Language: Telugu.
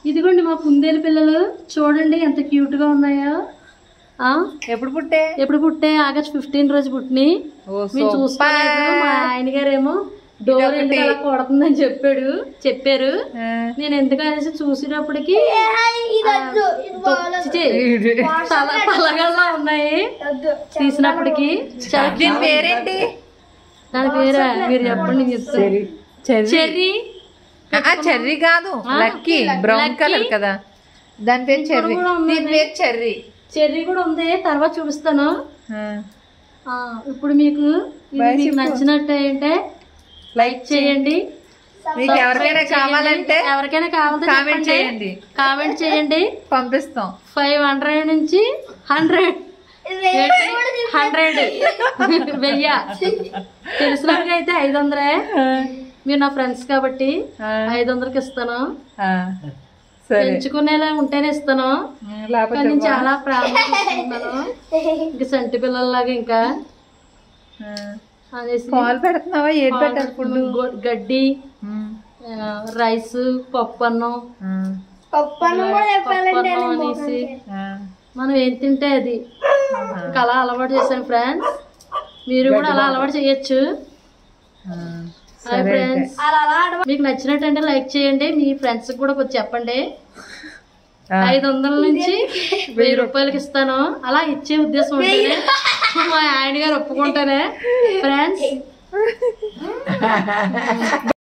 ఇదిగోండి మా కుందేలు పిల్లలు చూడండి ఎంత క్యూట్ గా ఉన్నాయో ఆ ఎప్పుడు పుట్టే ఎప్పుడు పుట్టే ఆగస్ట్ ఫిఫ్టీన్ రోజు పుట్టిని ఓ మేము చూసుకోలేదు మా ఆయన గారేమో డోర్ ఎందుకు అలా కొడుతుందని చెప్పాడు చెప్పారు నేను ఎందుకు అనేసి చూసేటప్పటికి తొక్కితే తల తలగల్లా ఉన్నాయి తీసినప్పటికి చాలా దీని పేరేంటి దాని పేరా మీరు చెప్పండి నేను చెప్తాను చెర్రీ చెర్రీ ఆ, చెర్రీ కాదు లక్కీ బ్రౌన్ కలర్ కదా దాని పేరు చెర్రీ కూడా ఉంది. దీని పేరు చెర్రీ చెర్రీ కూడా ఉంది తర్వాత చూపిస్తాను ఆ, ఆ, ఇప్పుడు మీకు ఇది మీకు నచ్చినట్టు ఏంటంటే లైక్ చేయండి మీకు ఎవరికైనా కావాలంటే ఎవరికైనా కావాలంటే కామెంట్ చెప్పండి. చేయండి కామెంట్ చేయండి పంపిస్తాం ఫైవ్ హండ్రెడ్ నుంచి హండ్రెడ్ హండ్రెడ్ వెయ్య తెలిసిన వాళ్ళకి అయితే ఐదు వందలే మీరు నా ఫ్రెండ్స్ కాబట్టి ఆ, ఐదు వందలకి ఇస్తాను ఆ, సరే పెంచుకునేలా ఉంటేనే ఇస్తాను ఉమ్, లేకపోతే కానీ నేను చాలా ప్రాణం తీసుకుంటున్నాను ఇంకా సంటి పిల్లల్లాగా ఇంకా ఆ, అనేసి పాలు పెడుతున్నావా ఏది పెట్టాలి ఫుడ్ గొ- గడ్డి ఆ, రైస్ పప్పు అన్నం పప్పు అన్నం అనేసి మనం ఏం తింటే అది ఇంకా అలా అలవాటు చేశాను ఫ్రెండ్స్ మీరు కూడా అలా అలవాటు చేయొచ్చు హాయ్ ఫ్రెండ్స్ మీకు నచ్చినట్టంటే లైక్ చేయండి మీ ఫ్రెండ్స్ కూడా కొంచెం చెప్పండి ఐదు వందల నుంచి వెయ్యి రూపాయలకి ఇస్తాను అలా ఇచ్చే ఉద్దేశం ఉంటుంది మా ఆయన గారు ఒప్పుకుంటానే ఫ్రెండ్స్